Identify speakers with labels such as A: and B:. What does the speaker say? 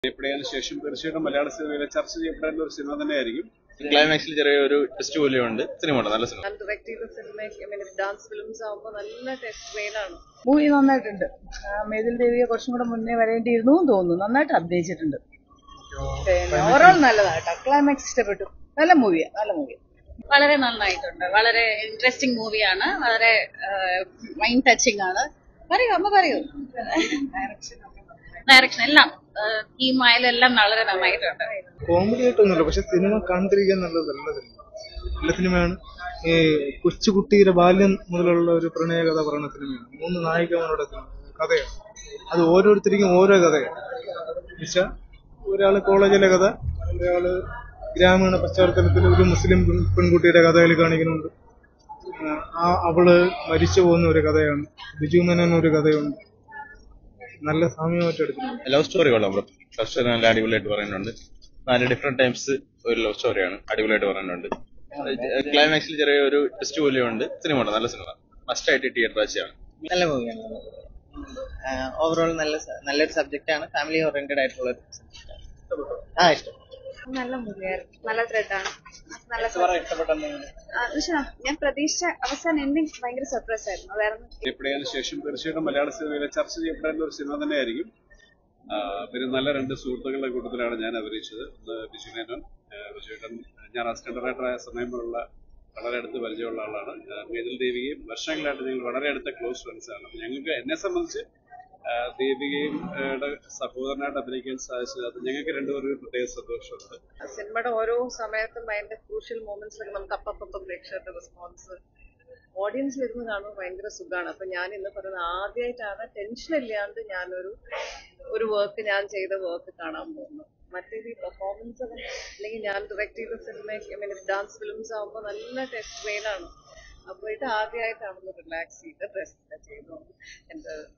A: ചെയ്യപ്പെടതിനു ശേഷം തീർച്ചയായിട്ടും മലയാള സിനിമയിലെ ചർച്ച ചെയ്യപ്പെടേണ്ട ഒരു സിനിമ തന്നെയായിരിക്കും
B: ക്ലൈമാക്സിൽ ചെറിയൊരു ടെസ്റ്റ് പോലെയുണ്ട് സിനിമ ഉണ്ട് നല്ല സിനിമ
C: ഞാൻ ഡയറക്ട് ചെയ്ത സിനിമ ഡാൻസ് ഫിലിംസ് ആകുമ്പോൾ നല്ല ടെസ്റ്റ് വെയിലാണ്
D: മൂവി നന്നായിട്ടുണ്ട് ആ, മേതിൽ ദേവിയെ കുറച്ചും കൂടെ മുന്നേ വരേണ്ടിയിരുന്നു എന്ന് തോന്നുന്നു നന്നായിട്ട് അഭിനയിച്ചിട്ടുണ്ട് പിന്നെ ഓവറോൾ നല്ലതാട്ടോ ക്ലൈമാക്സ് ഇഷ്ടപ്പെട്ടു നല്ല മൂവിയാ നല്ല മൂവി
E: വളരെ നന്നായിട്ടുണ്ട് വളരെ ഇൻട്രസ്റ്റിംഗ് മൂവിയാണ് വളരെ മൈൻഡ് ടച്ചിങ് ആണ് പറയൂ അമ്മ പറയൂ ഡയറക്ഷൻ എല്ലാം തീമായാലും എല്ലാം വളരെ നന്നായിട്ടുണ്ട്
F: കോമഡി ആയിട്ടൊന്നുമില്ല പക്ഷെ സിനിമ കണ്ടിരിക്കാൻ നല്ല നല്ല സിനിമ നല്ല സിനിമയാണ് ഈ കൊച്ചുകുട്ടിയുടെ ബാല്യം മുതലുള്ള ഒരു പ്രണയ കഥ പറയുന്ന സിനിമയാണ് മൂന്ന് നായികമാരുടെ സിനിമ കഥയാണ് അത് ഓരോരുത്തർക്കും ഓരോ കഥയാണ് എന്നുവെച്ചാൽ ഒരാള് കോളേജിലെ കഥ ഒരാള് ഗ്രാമീണ പശ്ചാത്തലത്തിൽ ഒരു മുസ്ലിം പെൺ- പെൺകുട്ടിയുടെ കഥകൾ കാണിക്കുന്നുണ്ട് ആ അവള് മരിച്ചു പോകുന്ന ഒരു കഥയാണ് ബിജു മേനോൻ ഒരു കഥയുണ്ട് നല്ല സാമ്യമായിട്ട് എടുത്തിട്ടുണ്ട്
B: ലവ് സ്റ്റോറി കൊള്ളാം ബ്രോ ലവ് സ്റ്റോറി നല്ല അടിപൊളിയായിട്ട് പറയുന്നുണ്ട് നാല് ഡിഫറെന്റ് ടൈംസ് ഒരു ലവ് സ്റ്റോറിയാണ് അടിപൊളിയായിട്ട് പറയുന്നുണ്ട് ക്ലൈമാക്സിൽ ചെറിയൊരു ടെസ്റ്റ് പോലെയുണ്ട് സിനിമ ഉണ്ട് നല്ല സിനിമ മസ്റ്റ് ആയിട്ട് തിയേറ്റർ വാച്ചാണ്
G: നല്ല മൂവിയാണ് ഓവറോൾ നല്ല സ- നല്ലൊരു സബ്ജക്റ്റ് ആണ് ഫാമിലി ഓറിയന്റഡ് ആയിട്ടുള്ള ഒരു subject ആണ്. ആ ഇഷ്ടം
C: നല്ല മൂവിയായിരുന്നു നല്ല ത്രെഡാണ് നല്ല ആ, പക്ഷെ ഞാൻ പ്രതീക്ഷിച്ച അവസാനം എൻഡിങ് ഭയങ്കര സർപ്രൈസ് ആയിരുന്നു അതായിരുന്നു
A: ചെയ്യപ്പെടതിനു ശേഷം തീർച്ചയായിട്ടും മലയാള സിനിമയിലെ ചർച്ച ചെയ്യപ്പെടേണ്ട ഒരു സിനിമ തന്നെയായിരിക്കും ആ, പിന്നെ നല്ല രണ്ട് സുഹൃത്തുക്കളുടെ കൂട്ടത്തിലാണ് ഞാൻ അഭിനയിച്ചത് ഒന്ന് ബിജു മേനോൻ ആ, ബിജുവേട്ടൻ ഞാൻ അസിസ്റ്റന്റ് ഡയറക്ടറായ സമയം മുതലുള്ള വളരെ അടുത്ത് പരിചയമുള്ള ആളാണ് ആ, മേതിൽ ദേവികയും വർഷങ്ങളായിട്ട് ഞങ്ങൾ വളരെ അടുത്ത ക്ലോസ് ഫ്രണ്ട്സ് ആണ് അപ്പൊ ഞങ്ങൾക്ക് എന്നെ സംബന്ധിച്ച് ആ, ദേവികയും ആ, യുടെ സഹോദരനായിട്ട് അഭിനയിക്കാൻ സാധിച്ചത് അത് ഞങ്ങൾക്ക് രണ്ടുപേരും ഒരു പ്രത്യേക സന്തോഷമുണ്ട്
C: സിനിമയുടെ ഓരോ സമയത്തും അതിന്റെ ക്രൂഷ്യൽ മൊമെന്റ്സിലൊക്കെ നമുക്ക് അപ്പം പ്രേക്ഷകരുടെ റെസ്പോൺസ് ഓഡിയൻസിൽ ഇരുന്ന് കാണുമ്പോൾ ഭയങ്കര സുഖമാണ് അപ്പൊ ഞാൻ ഇന്ന് പറയുന്നത് ആദ്യമായിട്ടാണ് ടെൻഷൻ ഇല്ലാണ്ട് ഞാനൊരു ഒരു വർക്ക് ഞാൻ ചെയ്ത വർക്ക് കാണാൻ പോകുന്നത് മറ്റേത് ഈ പെർഫോമൻസ് അല്ലെങ്കിൽ ഞാൻ ഡയറക്ട് ചെയ്ത സിനിമ ഡാൻസ് ഫിലിംസ് ആകുമ്പോൾ നല്ല ടെസ്റ്റ് വെയിലാണ് അപ്പൊ ഇത് ആദ്യമായിട്ടാണ് റിലാക്സ് ചെയ്ത് ഡ്രസ് ചെയ്തു എന്റെ